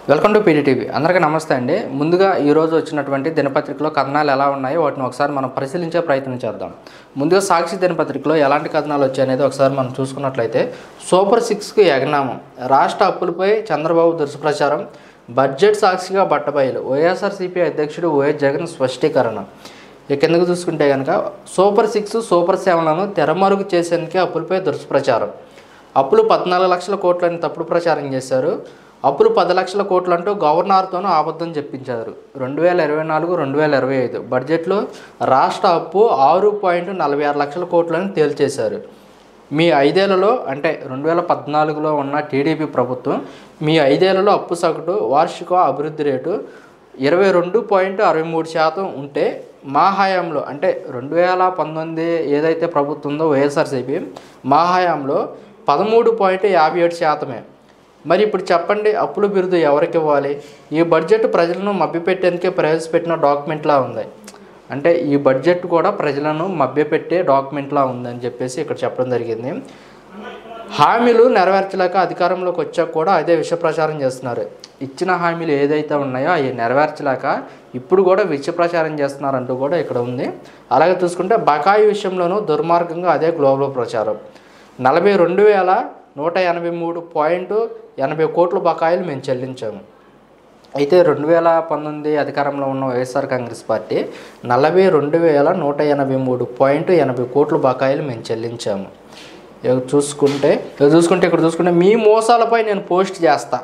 welcome to PDTV అందరికీ నమస్తే అండి ముందుగా ఈరోజు వచ్చినటువంటి దినపత్రికలో కథనాలు ఎలా ఉన్నాయో వాటిని ఒకసారి మనం పరిశీలించే ప్రయత్నం చేద్దాం ముందుగా సాక్షి దినపత్రికలో ఎలాంటి కథనాలు వచ్చాయనేది ఒకసారి మనం చూసుకున్నట్లయితే సూపర్ సిక్స్కి యజ్ఞామం రాష్ట్ర అప్పులపై చంద్రబాబు దుష్ప్రచారం బడ్జెట్ సాక్షిగా బట్టబయలు వైఎస్ఆర్సీపీ అధ్యక్షుడు వైఎస్ జగన్ స్పష్టీకరణ ఇక కిందకు చూసుకుంటే కనుక సూపర్ సిక్స్ సూపర్ సెవెన్లను తెరమరుగు చేసేందుకే అప్పులపై దుష్ప్రచారం అప్పులు పద్నాలుగు లక్షల కోట్లని తప్పుడు ప్రచారం చేశారు అప్పులు పది లక్షల కోట్లు అంటూ గవర్నర్తోనూ అబద్ధం చెప్పించారు రెండు వేల ఇరవై నాలుగు రెండు వేల ఇరవై ఐదు బడ్జెట్లో రాష్ట్ర అప్పు ఆరు పాయింట్ నలభై ఆరు లక్షల కోట్లని తేల్చేశారు మీ ఐదేళ్లలో అంటే రెండు వేల పద్నాలుగులో ఉన్న టీడీపీ ప్రభుత్వం మీ ఐదేళ్లలో అప్పు సగటు వార్షిక అభివృద్ధి రేటు ఇరవై రెండు పాయింట్ అరవై మూడు శాతం ఉంటే మా హయాంలో అంటే రెండు వేల పంతొమ్మిది ఏదైతే ప్రభుత్వం ఉందో వైఎస్ఆర్సీపీ మా హయాంలో పదమూడు పాయింట్ యాభై ఏడు శాతమే మరి ఇప్పుడు చెప్పండి అప్పుల బిరుదు ఎవరికి ఇవ్వాలి ఈ బడ్జెట్ ప్రజలను మభ్యపెట్టేందుకే ప్రవేశపెట్టిన డాక్యుమెంట్లా ఉంది అంటే ఈ బడ్జెట్ కూడా ప్రజలను మభ్యపెట్టే డాక్యుమెంట్లా ఉందని చెప్పేసి ఇక్కడ చెప్పడం జరిగింది హామీలు నెరవేర్చలేక అధికారంలోకి వచ్చాక కూడా అదే విష ప్రచారం చేస్తున్నారు ఇచ్చిన హామీలు ఏదైతే ఉన్నాయో అవి నెరవేర్చలేక ఇప్పుడు కూడా విష ప్రచారం చేస్తున్నారంటూ కూడా ఇక్కడ ఉంది అలాగే చూసుకుంటే బకాయి విషయంలోనూ దుర్మార్గంగా అదే గ్లోబల్ ప్రచారం నలభై రెండు వేల నూట ఎనభై మూడు పాయింట్ ఎనభై కోట్ల బకాయిలు మేము చెల్లించాము అయితే రెండు వేల పంతొమ్మిది అధికారంలో ఉన్న వైఎస్ఆర్ కాంగ్రెస్ పార్టీ నలభై రెండు వేల నూట ఎనభై మూడు పాయింట్ ఎనభై కోట్ల బకాయిలు మేము చెల్లించాము ఇక చూసుకుంటే ఇక చూసుకుంటే ఇక్కడ చూసుకుంటే మీ మోసాలపై నేను పోస్ట్ చేస్తా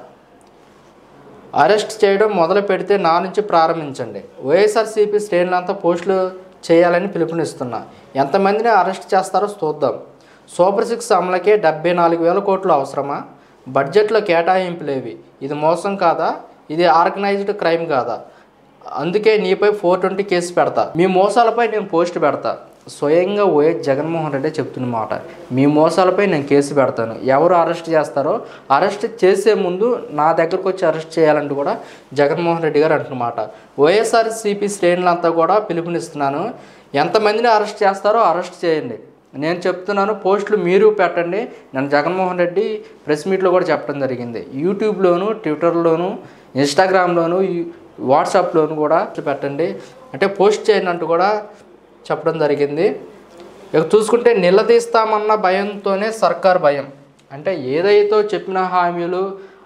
అరెస్ట్ చేయడం మొదలు పెడితే నా నుంచి ప్రారంభించండి వైఎస్ఆర్సీపీ శ్రేణులంతా పోస్టులు చేయాలని పిలుపునిస్తున్నా ఎంతమందిని అరెస్ట్ చేస్తారో చూద్దాం సూపర్ సిక్స్ అమలుకే డెబ్బై నాలుగు వేల కోట్లు అవసరమా బడ్జెట్లో కేటాయింపులేవి ఇది మోసం కాదా ఇది ఆర్గనైజ్డ్ క్రైమ్ కాదా అందుకే నీపై ఫోర్ ట్వంటీ కేసు పెడతా మీ మోసాలపై నేను పోస్ట్ పెడతా స్వయంగా వైఎస్ జగన్మోహన్ రెడ్డి చెప్తున్న మాట మీ మోసాలపై నేను కేసు పెడతాను ఎవరు అరెస్ట్ చేస్తారో అరెస్ట్ చేసే ముందు నా దగ్గరకు వచ్చి అరెస్ట్ చేయాలంటూ కూడా జగన్మోహన్ రెడ్డి గారు అంటున్నమాట వైఎస్ఆర్సీపీ శ్రేణులంతా కూడా పిలుపునిస్తున్నాను ఎంతమందిని అరెస్ట్ చేస్తారో అరెస్ట్ చేయండి నేను చెప్తున్నాను పోస్టులు మీరు పెట్టండి నేను జగన్మోహన్ రెడ్డి ప్రెస్ మీట్లో కూడా చెప్పడం జరిగింది యూట్యూబ్లోను ట్విట్టర్లోను ఇన్స్టాగ్రామ్లోను యూ- వాట్సాప్లోను కూడా పెట్టండి అంటే పోస్ట్ చేయండి అంటూ కూడా చెప్పడం జరిగింది ఇక చూసుకుంటే నిలదీస్తామన్న భయంతోనే సర్కార్ భయం అంటే ఏదైతే చెప్పిన హామీలు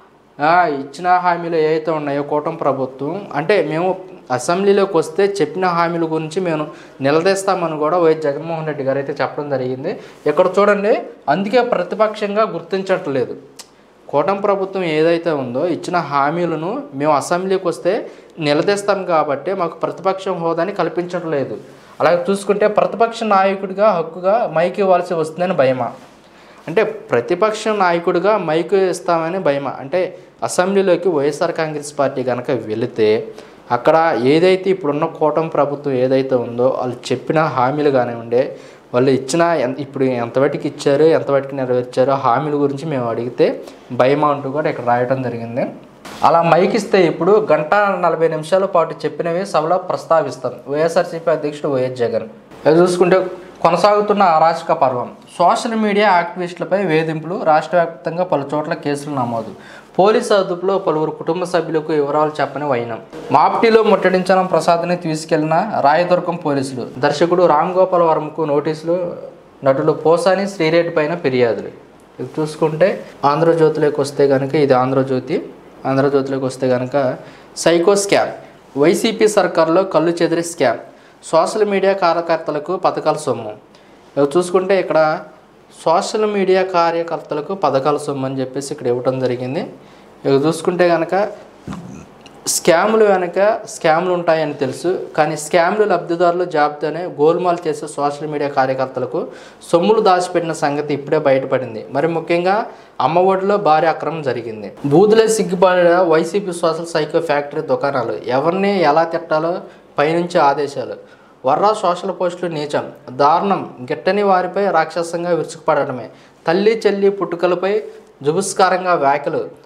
ఆ, ఇచ్చిన హామీలు ఏవైతే ఉన్నాయో కూటమి ప్రభుత్వం అంటే మేము అసెంబ్లీలోకి వస్తే చెప్పిన హామీల గురించి మేము నిలదీస్తామని కూడా వైఎస్ జగన్మోహన్ రెడ్డి గారు అయితే చెప్పడం జరిగింది ఇక్కడ చూడండి అందుకే ప్రతిపక్షంగా గుర్తించట్లేదు కూటమి ప్రభుత్వం ఏదైతే ఉందో ఇచ్చిన హామీలను మేము అసెంబ్లీకి వస్తే నిలదీస్తాం కాబట్టి మాకు ప్రతిపక్షం హోదాని కల్పించట్లేదు అలాగే చూసుకుంటే ప్రతిపక్ష నాయకుడిగా హక్కుగా మైక్ ఇవ్వాల్సి వస్తుందని భయమా అంటే ప్రతిపక్ష నాయకుడిగా మైకు ఇస్తామని భయమా అంటే అసెంబ్లీలోకి వైఎస్ఆర్ కాంగ్రెస్ పార్టీ కనుక వెళితే అక్కడ ఏదైతే ఇప్పుడున్న కూటమి ప్రభుత్వం ఏదైతే ఉందో వాళ్ళు చెప్పిన హామీలు కానివ్వండి వాళ్ళు ఇచ్చిన ఎంత ఇప్పుడు ఎంతవరకు ఇచ్చారు ఎంతవరకు నెరవేర్చారో హామీల గురించి మేము అడిగితే భయమా అంటూ కూడా ఇక్కడ రాయడం జరిగింది అలా మైక్ ఇస్తే ఇప్పుడు గంట నలభై నిమిషాల పాటు చెప్పినవి సభలో ప్రస్తావిస్తాం వైఎస్ఆర్సీపీ అధ్యక్షుడు వైఎస్ జగన్ అది చూసుకుంటే కొనసాగుతున్న అరాచక పర్వం సోషల్ మీడియా యాక్టివిస్టులపై వేధింపులు రాష్ట్ర వ్యాప్తంగా పలు చోట్ల కేసులు నమోదు పోలీసు అదుపులో పలువురు కుటుంబ సభ్యులకు వివరాలు చెప్పని వైనం మాప్టీలో ముట్టడించిన ప్రసాద్ని తీసుకెళ్లిన రాయదుర్గం పోలీసులు దర్శకుడు రామ్ గోపాల్ వర్మకు నోటీసులు నటులు పోసాని శ్రీరెడ్డి పైన ఫిర్యాదులు ఇది చూసుకుంటే ఆంధ్రజ్యోతిలోకి వస్తే కనుక ఇది ఆంధ్రజ్యోతి ఆంధ్రజ్యోతిలోకి వస్తే కనుక సైకో స్కామ్ వైసీపీ సర్కార్లో కళ్ళు చెదిరి స్కామ్ సోషల్ మీడియా కార్యకర్తలకు పథకాల సొమ్ము ఇవి చూసుకుంటే ఇక్కడ సోషల్ మీడియా కార్యకర్తలకు పథకాల సొమ్ము అని చెప్పేసి ఇక్కడ ఇవ్వటం జరిగింది ఇక చూసుకుంటే కనుక స్కాములు వెనక స్కాములు ఉంటాయని తెలుసు కానీ స్కాములు లబ్ధిదారులు జాబితానే గోల్మాల్ చేసే సోషల్ మీడియా కార్యకర్తలకు సొమ్ములు దాచిపెట్టిన సంగతి ఇప్పుడే బయటపడింది మరి ముఖ్యంగా అమ్మఒడిలో భారీ అక్రమం జరిగింది బూదులే సిగ్గుపడే వైసీపీ సోషల్ సైకో ఫ్యాక్టరీ దుకాణాలు ఎవరిని ఎలా తిట్టాలో పైనుంచి ఆదేశాలు వర్రా సోషల్ పోస్టులు నీచం దారుణం గిట్టని వారిపై రాక్షసంగా విరుచుకుపడటమే తల్లి చెల్లి పుట్టుకలపై జుబుస్కారంగా వ్యాఖ్యలు